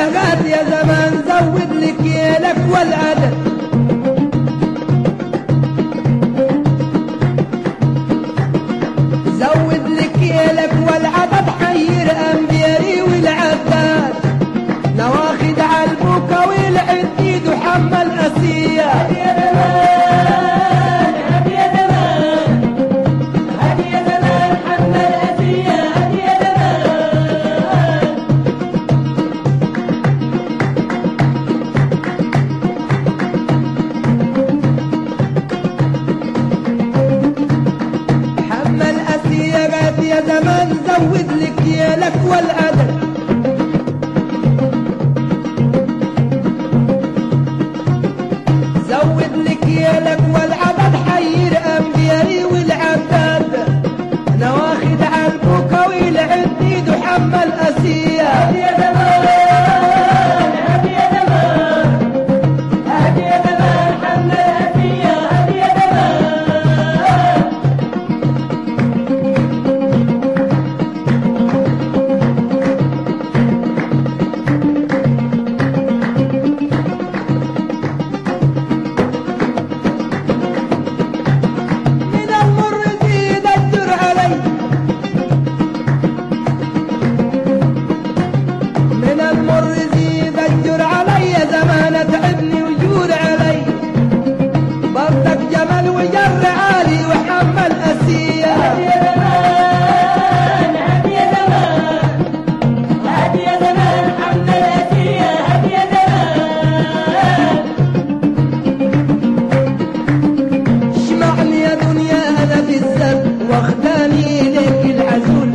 قاد يا زمان زود لك يلك والعدد زود لك يلك والعدد حير انبياري والعباد نواخد عالبوكا والعديد وحمل اسيه حمل اسيه قاد يا زمان زود لك يلك والعدد زود لك يلك والعدد حير انبياري والعباد انا واخد عالبوكا والعديد وحمل اسيه من المر زيد الدر علي من المر زيد الجر علي زمان تعبني وجور علي برضك جمل وجر عالي وحمل اسيه اشمعني يا دنيا انا بالذات واخداني اليك العزول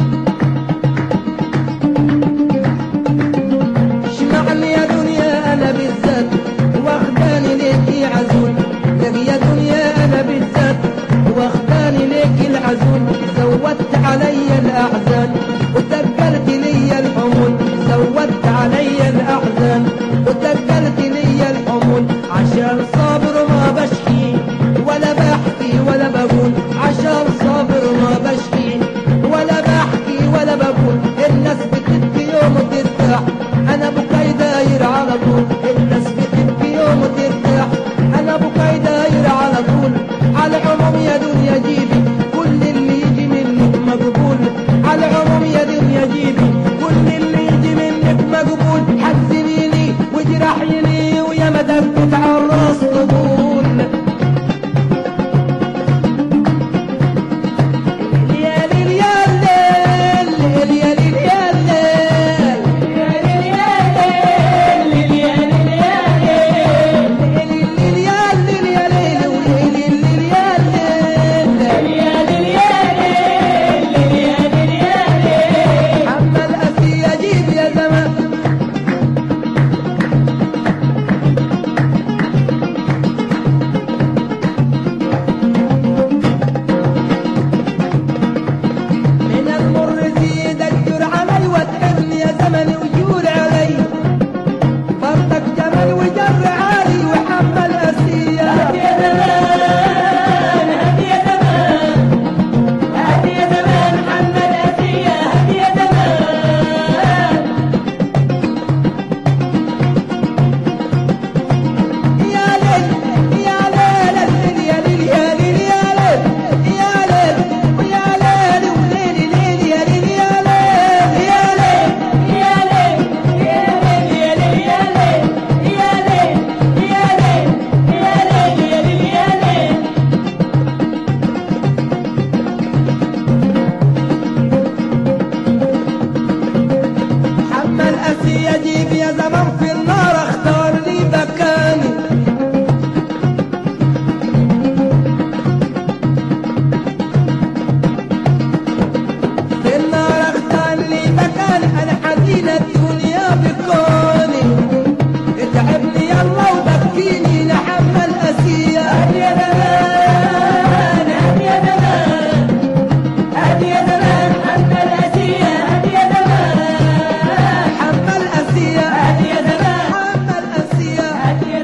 اشمعني يا دنيا انا بالذات واخداني ليك عزول لك يا دنيا انا بالذات واخداني ليك العزول زودت علي الاحزان وثقلت لي الحمول زودت علي الاحزان وثقلت لي الحمول عشان صابر ما بشكي ولا بحكي ولا بقول عشان صابر ما بشكي ولا بحكي ولا بقول الناس بتبكي يوم وترتاح انا بكاي داير على طول الناس بتبكي يوم وترتاح انا بكاي داير على طول على العموم يا دنيا جيبي كل اللي يجي منك مقبول على العموم يا دنيا جيبي كل اللي يجي منك مقبول حزنيني وجرحيني ويا مدى على الراس طبول يا ليل يا ليل يا ليل يا ليل ليل يا ليل يا ليل وليل الليل يا ليل حمل أسي أجيب يا زمان من المر زيد الجر علي وتحبني يا زمن وجور علي فرطك جمل وجر عالي وحمل أسية يا ليل يا ليل الليل يا ليل يا ليل يا ليل يا ليل ويا ليل وليل ليل يا ليل يا ليل يا ليل حمل أسي يجيب يا زمن في